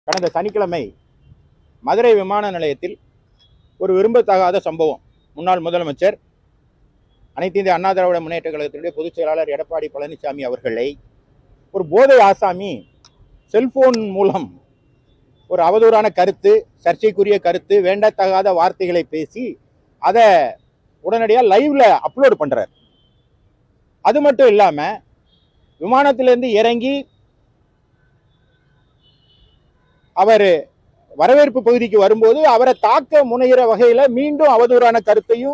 கடந்த சனிக்கிழமை மதுரை விமான நிலையத்தில் ஒரு விரும்பத்தகாத சம்பவம் முன்னாள் முதலமைச்சர் அனைத்து இந்திய அண்ணா திராவிட முன்னேற்ற கழகத்தினுடைய பொதுச் செயலாளர் எடப்பாடி பழனிசாமி அவர்களை ஒரு போதை ஆசாமி செல்போன் மூலம் ஒரு அவதூறான கருத்து சர்ச்சைக்குரிய கருத்து வேண்டத்தகாத வார்த்தைகளை பேசி அதை உடனடியாக லைவ்ல அப்லோட் பண்றார் அது மட்டும் இல்லாம விமானத்திலிருந்து இறங்கி அவர் வரவேற்பு பகுதிக்கு வரும்போது அவரை தாக்க முனைகிற வகையில மீண்டும் அவதூறான கருத்தையும்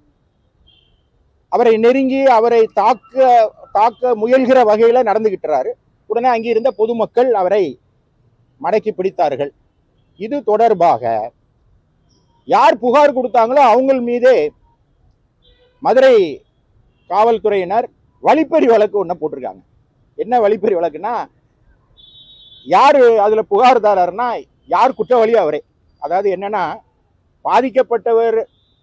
அவரை நெருங்கி அவரை தாக்க தாக்க முயல்கிற வகையில நடந்துகிட்டுறாரு உடனே அங்கே இருந்த பொதுமக்கள் அவரை மடக்கி பிடித்தார்கள் இது தொடர்பாக யார் புகார் கொடுத்தாங்களோ அவங்க மீதே மதுரை காவல்துறையினர் வழிப்பறி வழக்கு ஒன்று போட்டிருக்காங்க என்ன வழிப்பறி வழக்குன்னா யார் அதில் புகார்தாரர்னா யார் குற்றவாளியோ அவரே அதாவது என்னன்னா பாதிக்கப்பட்டவர்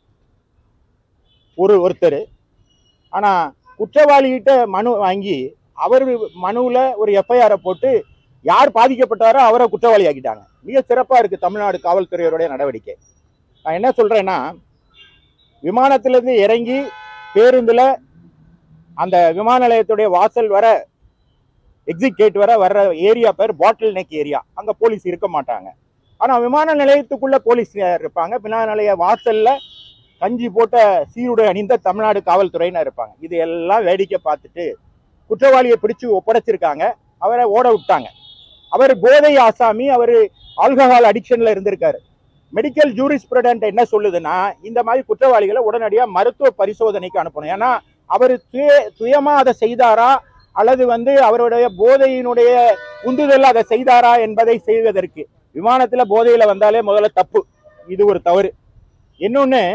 ஒரு ஒருத்தர் ஆனால் குற்றவாளிகிட்ட மனு வாங்கி அவர் மனுவில் ஒரு எஃப்ஐஆரை போட்டு யார் பாதிக்கப்பட்டாரோ அவரை குற்றவாளி ஆக்கிட்டாங்க மிக சிறப்பாக இருக்குது தமிழ்நாடு காவல்துறையோடைய நடவடிக்கை நான் என்ன சொல்கிறேன்னா விமானத்திலேருந்து இறங்கி பேருந்தில் அந்த விமான நிலையத்துடைய வாசல் வர எக்ஸிட் கேட் வர வர்ற ஏரியா பேர் பாட்டில் நெக் ஏரியா அங்கே போலீஸ் இருக்க மாட்டாங்க ஆனால் விமான நிலையத்துக்குள்ள போலீஸ் இருப்பாங்க விமான நிலைய வாசல்ல கஞ்சி போட்ட சீருடை அணிந்த தமிழ்நாடு காவல்துறையினர் இருப்பாங்க இது எல்லாம் வேடிக்கை பார்த்துட்டு குற்றவாளியை பிடிச்சு ஒப்படைச்சிருக்காங்க அவரை ஓட விட்டாங்க அவர் போதை ஆசாமி அவர் ஆல்கஹால் அடிக்ஷன்ல இருந்திருக்காரு மெடிக்கல் ஜூரிஸ்பிரடன்ட் என்ன சொல்லுதுன்னா இந்த மாதிரி குற்றவாளிகளை உடனடியாக மருத்துவ பரிசோதனைக்கு அனுப்பணும் ஏன்னா அவர் சுய சுயமா அதை செய்தாரா அல்லது வந்து அவருடைய போதையினுடைய உந்துதல் அதை செய்தாரா என்பதை செய்வதற்கு விமானத்துல போதையில வந்தாலே முதல்ல தப்பு இது ஒரு தவறு இன்னொன்னு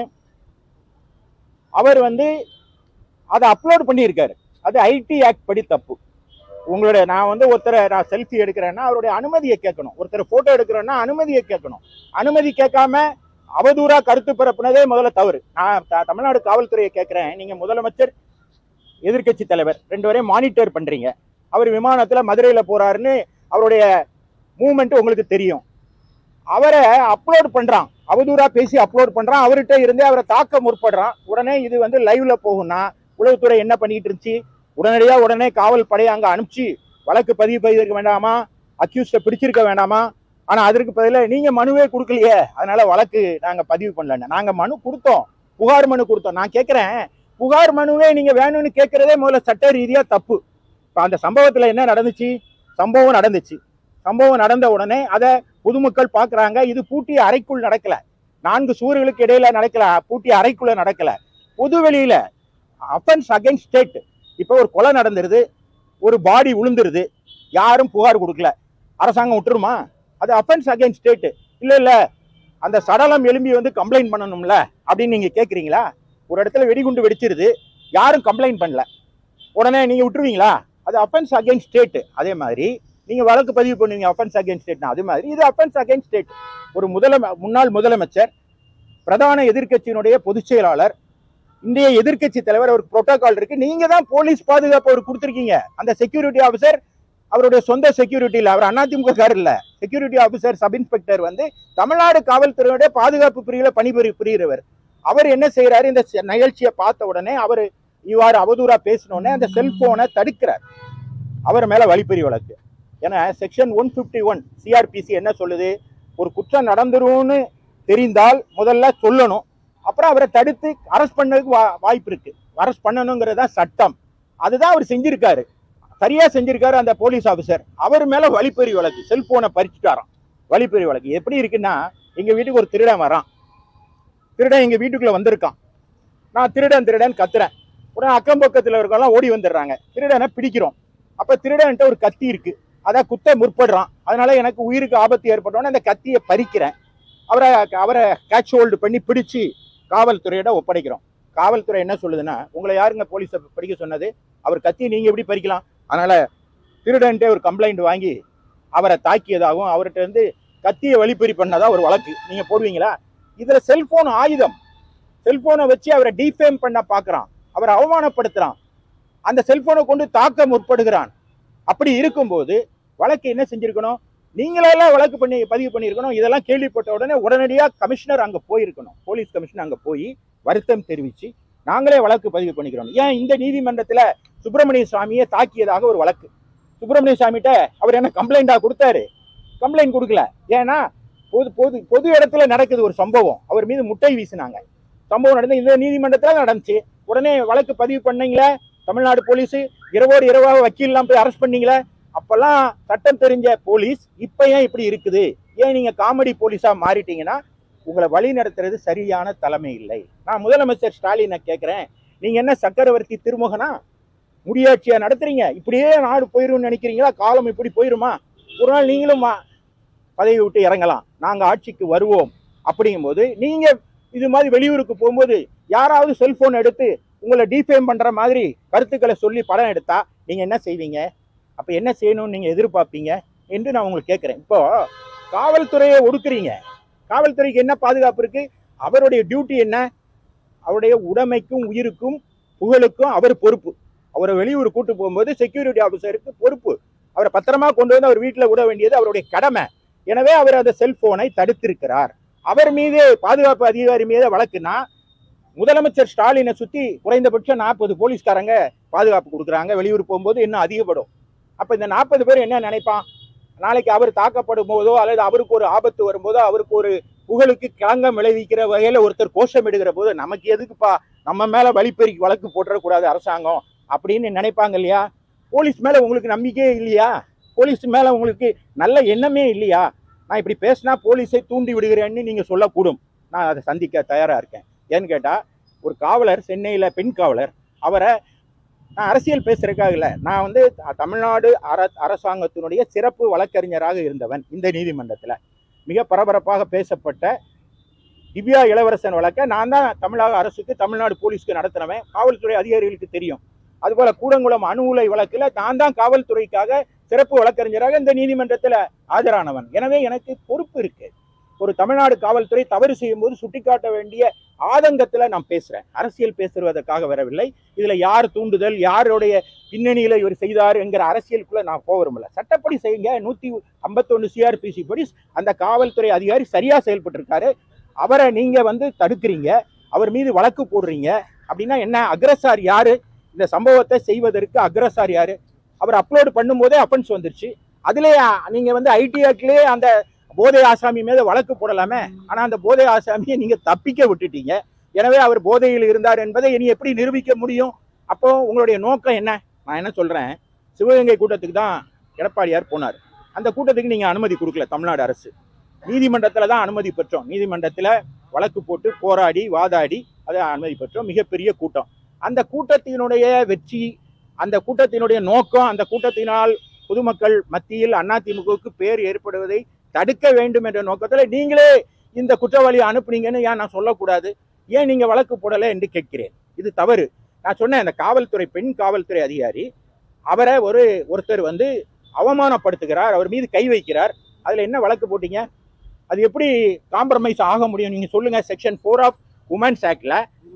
அவர் வந்து அதை அப்லோட் பண்ணியிருக்காரு அது ஐடி ஆக்ட் படி தப்பு உங்களுடைய நான் வந்து ஒருத்தரை நான் செல்ஃபி எடுக்கிறேன்னா அவருடைய அனுமதியை கேட்கணும் ஒருத்தர் போட்டோ எடுக்கிறேன்னா அனுமதியை கேட்கணும் அனுமதி கேட்காம அவதூறா கருத்து பரப்புனதே முதல்ல தவறு நான் த- தமிழ்நாடு காவல்துறையை கேட்கிறேன் நீங்க முதலமைச்சர் எதிர்க்கட்சி தலைவர் ரெண்டு பேரையும் மானிட்டர் பண்றீங்க அவர் விமானத்துல மதுரையில போறாருன்னு அவருடைய மூமெண்ட் உங்களுக்கு தெரியும் அவரை அப்லோட் பண்றான் அவதூறா பேசி அப்லோட் பண்றான் அவர்கிட்ட இருந்தே அவரை தாக்க முற்படுறான் உடனே இது வந்து லைவ்ல போகும்னா உளவுத்துறை என்ன பண்ணிட்டு இருந்துச்சு உடனடியா உடனே காவல் படையை அங்க அனுப்பிச்சு வழக்கு பதிவு செய்திருக்க வேண்டாமா அக்யூஸ்ட பிடிச்சிருக்க வேண்டாமா ஆனா அதற்கு பதிலா நீங்க மனுவே கொடுக்கலையே அதனால வழக்கு நாங்க பதிவு பண்ணல நாங்க மனு கொடுத்தோம் புகார் மனு கொடுத்தோம் நான் கேட்கிறேன் புகார் மனுவே நீங்க வேணும்னு கேட்கறதே முதல்ல சட்ட ரீதியா தப்பு இப்ப அந்த சம்பவத்துல என்ன நடந்துச்சு சம்பவம் நடந்துச்சு சம்பவம் நடந்த உடனே அதை பொதுமக்கள் பார்க்கறாங்க இது பூட்டிய அறைக்குள் நடக்கல நான்கு சுவர்களுக்கு இடையில நடக்கல பூட்டிய அறைக்குள்ள நடக்கல பொது வெளியில அஃபென்ஸ் அகைன்ஸ்ட் ஸ்டேட் இப்போ ஒரு கொலை நடந்துருது ஒரு பாடி விழுந்துருது யாரும் புகார் கொடுக்கல அரசாங்கம் விட்டுருமா அது அஃபென்ஸ் அகைன்ஸ்ட் ஸ்டேட் இல்ல இல்ல அந்த சடலம் எலும்பி வந்து கம்ப்ளைண்ட் பண்ணணும்ல அப்படின்னு நீங்க கேக்குறீங்களா ஒரு இடத்துல வெடிகுண்டு வெடிச்சிருது யாரும் கம்ப்ளைண்ட் பண்ணல உடனே நீங்க விட்டுருவீங்களா அது அஃபென்ஸ் அகைன்ஸ்ட் ஸ்டேட் அதே மாதிரி நீங்க வழக்கு பதிவு பண்ணுவீங்க அஃபென்ஸ் அகைன்ஸ்ட் ஸ்டேட்னா அது மாதிரி இது அஃபென்ஸ் அகைன்ஸ்ட் ஸ்டேட் ஒரு முதலம முன்னாள் முதலமைச்சர் பிரதான எதிர்க்கட்சியினுடைய பொதுச் செயலாளர் இந்திய எதிர்க்கட்சி தலைவர் ஒரு புரோட்டோகால் இருக்கு நீங்க தான் போலீஸ் பாதுகாப்பு அவர் கொடுத்துருக்கீங்க அந்த செக்யூரிட்டி ஆஃபீஸர் அவருடைய சொந்த செக்யூரிட்டி இல்ல அவர் அதிமுக கார் இல்ல செக்யூரிட்டி ஆஃபீஸர் சப் இன்ஸ்பெக்டர் வந்து தமிழ்நாடு காவல்துறையுடைய பாதுகாப்பு பிரிவுல பணிபுரி புரிகிறவர் அவர் என்ன செய்யறாரு இந்த செ- நிகழ்ச்சியை பார்த்த உடனே அவர் இவ்வாறு அவதூறா பேசினோடனே அந்த செல்போனை தடுக்கிறார் அவர் மேல வழிப்பறி வழக்கு ஏன்னா section one fifty one CrPC என்ன சொல்லுது ஒரு குற்றம் நடந்துரும்னு தெரிந்தால் முதல்ல சொல்லணும் அப்புறம் அவரை தடுத்து அரெஸ்ட் பண்ணதுக்கு வா- வாய்ப்பு இருக்கு அரெஸ்ட் பண்ணணுங்கிறது தான் சட்டம் அதுதான் அவர் செஞ்சிருக்காரு சரியா செஞ்சிருக்காரு அந்த போலீஸ் ஆபீசர் அவர் மேல வழிப்பறி வழக்கு செல்போனை பறிச்சுட்டாராம் வழிப்பறி வழக்கு எப்படி இருக்குன்னா எங்க வீட்டுக்கு ஒரு திருடன் வரான் திருடன் எங்க வீட்டுக்குள்ள வந்திருக்கான் நான் திருடன் திருடன் கத்துறேன் உடனே அக்கம் பக்கத்துல இருக்கவங்களாம் ஓடி வந்துடுறாங்க திருடனை பிடிக்கிறோம் அப்ப திருடன்ட்ட ஒரு கத்தி இருக்கு அதை குத்த முற்படுறான் அதனால எனக்கு உயிருக்கு ஆபத்து ஏற்பட்டோன்னே அந்த கத்தியை பறிக்கிறேன் அவரை அவரை கேட்ச் ஹோல்டு பண்ணி பிடிச்சு காவல்துறையிட ஒப்படைக்கிறோம் காவல்துறை என்ன சொல்லுதுன்னா உங்களை யாருங்க போலீஸை படிக்க சொன்னது அவர் கத்தியை நீங்க எப்படி பறிக்கலாம் அதனால திருடன்ட்டே ஒரு கம்ப்ளைண்ட் வாங்கி அவரை தாக்கியதாகவும் அவர்கிட்ட இருந்து கத்தியை வழிப்பறி பண்ணதா ஒரு வழக்கு நீங்க போடுவீங்களா இதுல செல்போன் ஆயுதம் செல்போனை வச்சு அவரை டீஃபேம் பண்ண பார்க்கறான் அவரை அவமானப்படுத்துறான் அந்த செல்போனை கொண்டு தாக்க முற்படுகிறான் அப்படி இருக்கும்போது வழக்கு என்ன செஞ்சிருக்கணும் நீங்களெல்லாம் வழக்கு பண்ணி பதிவு பண்ணியிருக்கணும் இதெல்லாம் கேள்விப்பட்ட உடனே உடனடியாக கமிஷனர் அங்கே போயிருக்கணும் போலீஸ் கமிஷனர் அங்கே போய் வருத்தம் தெரிவித்து நாங்களே வழக்கு பதிவு பண்ணிக்கிறோம் ஏன் இந்த நீதிமன்றத்தில் சுப்பிரமணிய சுவாமியை தாக்கியதாக ஒரு வழக்கு சுப்பிரமணிய சாமிகிட்ட அவர் என்ன கம்ப்ளைண்டாக கொடுத்தாரு கம்ப்ளைண்ட் கொடுக்கல ஏன்னா பொது பொது பொது இடத்துல நடக்குது ஒரு சம்பவம் அவர் மீது முட்டை வீசினாங்க சம்பவம் நடந்து இந்த நீதிமன்றத்தில் நடந்துச்சு உடனே வழக்கு பதிவு பண்ணீங்களே தமிழ்நாடு போலீஸ் இரவோடு இரவாக வக்கீல்லாம் போய் அரெஸ்ட் பண்ணீங்களே அப்பெல்லாம் சட்டம் தெரிஞ்ச போலீஸ் இப்போ ஏன் இப்படி இருக்குது ஏன் நீங்க காமெடி போலீஸா மாறிட்டீங்கன்னா உங்களை வழி நடத்துறது சரியான தலைமை இல்லை நான் முதலமைச்சர் ஸ்டாலினை கேட்குறேன் நீங்க என்ன சக்கரவர்த்தி திருமுகனா முடியாட்சியா நடத்துறீங்க இப்படியே நாடு போயிரும்னு நினைக்கிறீங்களா காலம் இப்படி போயிருமா ஒரு நாள் நீங்களும் வா- பதவி விட்டு இறங்கலாம் நாங்க ஆட்சிக்கு வருவோம் அப்படிங்கும்போது நீங்க இது மாதிரி வெளியூருக்கு போகும்போது யாராவது செல்போன் எடுத்து உங்களை டிஃபேம் பண்ற மாதிரி கருத்துக்களை சொல்லி படம் எடுத்தா நீங்க என்ன செய்வீங்க அப்ப என்ன செய்யணும்னு நீங்க எதிர்பார்ப்பீங்க என்று நான் உங்களுக்கு கேட்கிறேன் இப்போ காவல்துறையை ஒடுக்குறீங்க காவல்துறைக்கு என்ன பாதுகாப்பு இருக்கு அவருடைய டியூட்டி என்ன அவருடைய உடைமைக்கும் உயிருக்கும் புகழுக்கும் அவர் பொறுப்பு அவரை வெளியூர் கூட்டு போகும்போது செக்யூரிட்டி ஆஃபீஸருக்கு பொறுப்பு அவரை பத்திரமா கொண்டு வந்து அவர் வீட்டில் விட வேண்டியது அவருடைய கடமை எனவே அவர் அந்த செல்போனை தடுத்திருக்கிறார் அவர் மீது பாதுகாப்பு அதிகாரி மீது வழக்குனா முதலமைச்சர் ஸ்டாலினை சுத்தி குறைந்தபட்சம் நாற்பது போலீஸ்காரங்க பாதுகாப்பு கொடுக்குறாங்க வெளியூர் போகும்போது இன்னும் அதிகப்படும் அப்ப இந்த நாற்பது பேர் என்ன நினைப்பான் நாளைக்கு அவர் தாக்கப்படும் போதோ அல்லது அவருக்கு ஒரு ஆபத்து வரும்போதோ அவருக்கு ஒரு புகழுக்கு களங்கம் விளைவிக்கிற வகையில ஒருத்தர் கோஷம் எடுக்கிற போது நமக்கு எதுக்குப்பா நம்ம மேல வழிப்பெருக்கி வழக்கு போட்டுறக்கூடாது அரசாங்கம் அப்படின்னு நினைப்பாங்க இல்லையா போலீஸ் மேல உங்களுக்கு நம்பிக்கையே இல்லையா போலீஸ் மேல உங்களுக்கு நல்ல எண்ணமே இல்லையா நான் இப்படி பேசினா போலீஸை தூண்டி விடுகிறேன்னு நீங்க சொல்லக்கூடும் நான் அதை சந்திக்க தயாரா இருக்கேன் ஏன்னு கேட்டா ஒரு காவலர் சென்னையில பெண் காவலர் அவரை நான் அரசியல் பேசுறதுக்காக இல்லை நான் வந்து த- தமிழ்நாடு அர அரசாங்கத்தினுடைய சிறப்பு வழக்கறிஞராக இருந்தவன் இந்த நீதிமன்றத்தில் மிக பரபரப்பாக பேசப்பட்ட திவ்யா இளவரசன் வழக்கை நான் தான் தமிழக அரசுக்கு தமிழ்நாடு போலீஸ்க்கு நடத்தினவன் காவல்துறை அதிகாரிகளுக்கு தெரியும் அதுபோல கூடங்குளம் அணு உலை வழக்கில் நான் தான் காவல்துறைக்காக சிறப்பு வழக்கறிஞராக இந்த நீதிமன்றத்தில் ஆஜரானவன் எனவே எனக்கு பொறுப்பு இருக்கு ஒரு தமிழ்நாடு காவல்துறை தவறு செய்யும் போது சுட்டிக்காட்ட வேண்டிய ஆதங்கத்துல நான் பேசுறேன் அரசியல் பேசுவதற்காக வரவில்லை இதுல யார் தூண்டுதல் யாருடைய பின்னணியில இவர் செய்தார் என்கிற அரசியலுக்குள்ள நான் போக விரும்பல சட்டப்படி செய்யுங்க நூத்தி ஐம்பத்தொன்னு சிஆர்பிசி படி அந்த காவல்துறை அதிகாரி சரியா செயல்பட்டு இருக்காரு அவரை நீங்க வந்து தடுக்கிறீங்க அவர் மீது வழக்கு போடுறீங்க அப்படின்னா என்ன அக்ரஸார் யாரு இந்த சம்பவத்தை செய்வதற்கு அக்ரஸார் யாரு அவர் அப்லோடு பண்ணும்போதே அஃபென்ஸ் வந்துருச்சு அதுலயே நீங்க வந்து ஐடி ஆக்ட்லயே அந்த போதை ஆசாமி மீது வழக்கு போடலாமே ஆனா அந்த போதை ஆசாமியை நீங்க தப்பிக்க விட்டுட்டீங்க எனவே அவர் போதையில் இருந்தார் என்பதை இனி எப்படி நிரூபிக்க முடியும் அப்போ உங்களுடைய நோக்கம் என்ன நான் என்ன சொல்றேன் சிவகங்கை கூட்டத்துக்கு தான் எடப்பாடியார் போனார் அந்த கூட்டத்துக்கு நீங்க அனுமதி கொடுக்கல தமிழ்நாடு அரசு நீதிமன்றத்துல தான் அனுமதி பெற்றோம் நீதிமன்றத்துல வழக்கு போட்டு போராடி வாதாடி அதை அனுமதி பெற்றோம் மிகப்பெரிய கூட்டம் அந்த கூட்டத்தினுடைய வெற்றி அந்த கூட்டத்தினுடைய நோக்கம் அந்த கூட்டத்தினால் பொதுமக்கள் மத்தியில் அதிமுகவுக்கு பேர் ஏற்படுவதை தடுக்க வேண்டும் என்ற நோக்கத்துல நீங்களே இந்த குற்றவாளியை அனுப்புனீங்கன்னு ஏன் நான் சொல்லக்கூடாது ஏன் நீங்க வழக்கு போடலை என்று கேட்கிறேன் இது தவறு நான் சொன்னேன் அந்த காவல்துறை பெண் காவல்துறை அதிகாரி அவரை ஒரு ஒருத்தர் வந்து அவமானப்படுத்துகிறார் அவர் மீது கை வைக்கிறார் அதுல என்ன வழக்கு போட்டீங்க அது எப்படி காம்ப்ரமைஸ் ஆக முடியும் நீங்க சொல்லுங்க செக்ஷன் ஃபோர் ஆஃப் உமன்ஸ் ஆக்ட்ல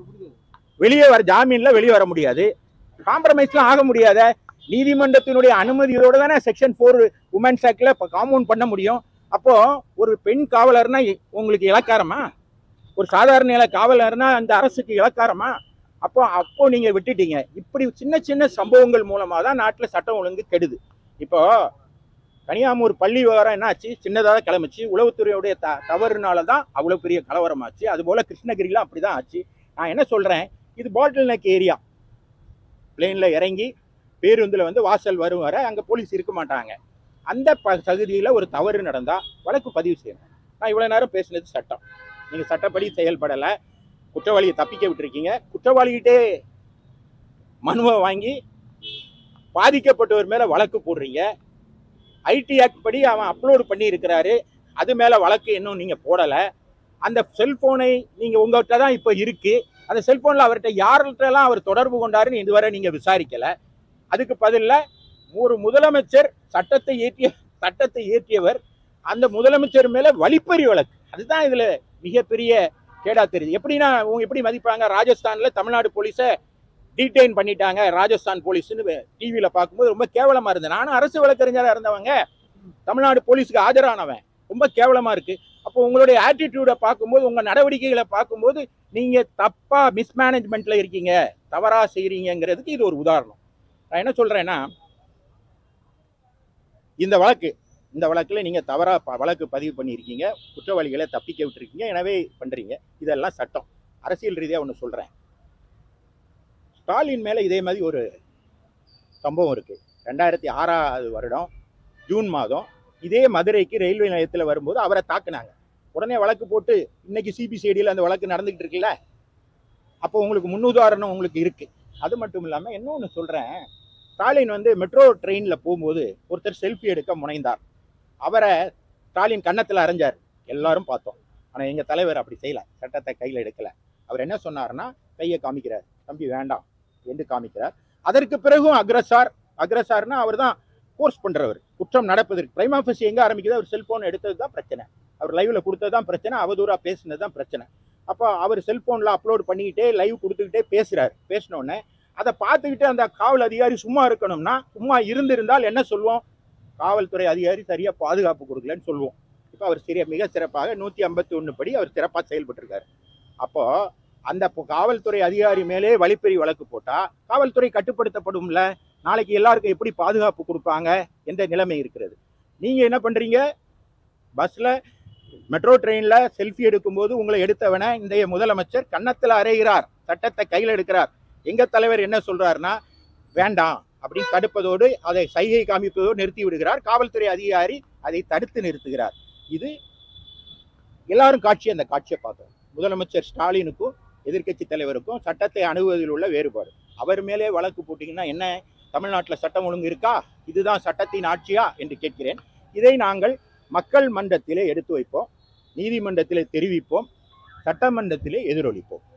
வெளியே வர ஜாமீன்ல வெளியே வர முடியாது காம்ப்ரமைஸ்லாம் ஆக முடியாத நீதிமன்றத்தினுடைய அனுமதியோட தானே செக்ஷன் ஃபோர் உமன்ஸ் ஆக்ட்ல காம்பவுண்ட் பண்ண முடியும் அப்போ ஒரு பெண் காவலர்னா இ- உங்களுக்கு இலக்காரமா ஒரு சாதாரண நில காவலர்னா அந்த அரசுக்கு இலக்காரமா அப்போ அப்போ நீங்க விட்டுட்டீங்க இப்படி சின்ன சின்ன சம்பவங்கள் மூலமா தான் நாட்டுல சட்டம் ஒழுங்கு கெடுது இப்போ கனியாமூர் பள்ளி விவகாரம் என்னாச்சு சின்னதாக கிளம்பிச்சு உளவுத்துறையுடைய த தவறுனால தான் அவ்வளோ பெரிய கலவரமாச்சு அதுபோல கிருஷ்ணகிரிலாம் அப்படிதான் ஆச்சு நான் என்ன சொல்றேன் இது பாட்டில் நெக் ஏரியா பிளேன்ல இறங்கி பேருந்துல வந்து வாசல் வரும் வர அங்க போலீஸ் இருக்க மாட்டாங்க அந்த ப பகுதியில ஒரு தவறு நடந்தா வழக்கு பதிவு செய்யணும் நான் இவ்வளவு நேரம் பேசினது சட்டம் நீங்க சட்டப்படி செயல்படலை குற்றவாளியை தப்பிக்க விட்டுருக்கீங்க குற்றவாளிகிட்டே மனுவை வாங்கி பாதிக்கப்பட்டவர் மேல வழக்கு போடுறீங்க ஐடி ஆக்ட் படி அவன் அப்லோடு பண்ணி இருக்கிறாரு அது மேல வழக்கு இன்னும் நீங்க போடல அந்த செல்போனை நீங்க உங்ககிட்ட தான் இப்போ இருக்கு அந்த செல்போன்ல அவர்கிட்ட யார்கிட்டலாம் அவர் தொடர்பு கொண்டாருன்னு இதுவரை நீங்க விசாரிக்கல அதுக்கு பதில்ல ஒரு முதலமைச்சர் சட்டத்தை இயற்றிய சட்டத்தை இயற்றியவர் அந்த முதலமைச்சர் மேல வழிப்பறி வழக்கு அதுதான் இதுல மிகப்பெரிய கேடா தெரியுது எப்படின்னா அவங்க எப்படி மதிப்பாங்க ராஜஸ்தான்ல தமிழ்நாடு போலீஸை டீடைன் பண்ணிட்டாங்க ராஜஸ்தான் போலீஸ்னு டிவியில பார்க்கும்போது ரொம்ப கேவலமா இருந்தது நானும் அரசு வழக்கறிஞராக இருந்தவங்க தமிழ்நாடு போலீஸுக்கு ஆஜரானவன் ரொம்ப கேவலமா இருக்கு அப்போ உங்களுடைய ஆட்டிடியூடை பார்க்கும்போது உங்க நடவடிக்கைகளை பார்க்கும்போது நீங்க தப்பா மிஸ்மேனேஜ்மெண்ட்ல இருக்கீங்க தவறா செய்றீங்கிறதுக்கு இது ஒரு உதாரணம் நான் என்ன சொல்றேன்னா இந்த வழக்கு இந்த வழக்கில் நீங்கள் தவறாக ப வழக்கு பதிவு பண்ணியிருக்கீங்க குற்றவாளிகளை தப்பிக்க விட்டுருக்கீங்க எனவே பண்ணுறீங்க இதெல்லாம் சட்டம் அரசியல் ரீதியாக ஒன்று சொல்கிறேன் ஸ்டாலின் மேலே இதே மாதிரி ஒரு சம்பவம் இருக்குது ரெண்டாயிரத்தி ஆறாவது வருடம் ஜூன் மாதம் இதே மதுரைக்கு ரயில்வே நிலையத்தில் வரும்போது அவரை தாக்குனாங்க உடனே வழக்கு போட்டு இன்னைக்கு சிபிசிஐடியில் அந்த வழக்கு நடந்துக்கிட்டு இருக்குல்ல அப்போ உங்களுக்கு முன்னுதாரணம் உங்களுக்கு இருக்குது அது மட்டும் இல்லாமல் இன்னொன்று சொல்கிறேன் ஸ்டாலின் வந்து மெட்ரோ ட்ரெயினில் போகும்போது ஒருத்தர் செல்ஃபி எடுக்க முனைந்தார் அவரை ஸ்டாலின் கன்னத்தில் அரைஞ்சார் எல்லாரும் பார்த்தோம் ஆனால் எங்கள் தலைவர் அப்படி செய்யல சட்டத்தை கையில் எடுக்கல அவர் என்ன சொன்னார்னா கையை காமிக்கிறார் தம்பி வேண்டாம் என்று காமிக்கிறார் அதற்கு பிறகும் அக்ரஸார் அக்ரஸார்னா அவர் தான் ஃபோர்ஸ் பண்ணுறவர் குற்றம் நடப்பதற்கு பிரைம் ஆஃபீஸ் எங்கே ஆரம்பிக்குது அவர் செல்போன் எடுத்தது தான் பிரச்சனை அவர் லைவ்ல கொடுத்தது தான் பிரச்சனை அவதூறாக பேசினது தான் பிரச்சனை அப்போ அவர் செல்போனில் அப்லோட் பண்ணிக்கிட்டே லைவ் கொடுத்துக்கிட்டே பேசுகிறார் பேசினோடனே அதை பார்த்துக்கிட்டு அந்த காவல் அதிகாரி சும்மா இருக்கணும்னா சும்மா இருந்திருந்தால் என்ன சொல்லுவோம் காவல்துறை அதிகாரி சரியாக பாதுகாப்பு கொடுக்கலன்னு சொல்லுவோம் இப்போ அவர் சிறிய மிக சிறப்பாக நூற்றி ஐம்பத்தி ஒன்று படி அவர் சிறப்பாக செயல்பட்டிருக்காரு அப்போ அந்த பொ- காவல்துறை அதிகாரி மேலே வழிப்பறி வழக்கு போட்டா காவல்துறை கட்டுப்படுத்தப்படும்ல நாளைக்கு எல்லாருக்கும் எப்படி பாதுகாப்பு கொடுப்பாங்க என்ற நிலைமை இருக்கிறது நீங்க என்ன பண்றீங்க பஸ்ல மெட்ரோ ட்ரெயின்ல செல்ஃபி எடுக்கும்போது உங்களை எடுத்தவனை இன்றைய முதலமைச்சர் கன்னத்தில் அறைகிறார் சட்டத்தை கையில் எடுக்கிறார் எங்க தலைவர் என்ன சொல்றாருன்னா வேண்டாம் அப்படின்னு தடுப்பதோடு அதை சைகை காமிப்பதோடு நிறுத்தி விடுகிறார் காவல்துறை அதிகாரி அதை தடுத்து நிறுத்துகிறார் இது எல்லாரும் காட்சி அந்த காட்சியை பார்த்தோம் முதலமைச்சர் ஸ்டாலினுக்கும் எதிர்க்கட்சி தலைவருக்கும் சட்டத்தை அணுகுவதில் உள்ள வேறுபாடு அவர் மேலே வழக்கு போட்டீங்கன்னா என்ன தமிழ்நாட்டில் சட்டம் ஒழுங்கு இருக்கா இதுதான் சட்டத்தின் ஆட்சியா என்று கேட்கிறேன் இதை நாங்கள் மக்கள் மன்றத்திலே எடுத்து வைப்போம் நீதிமன்றத்திலே தெரிவிப்போம் சட்டமன்றத்திலே எதிரொலிப்போம்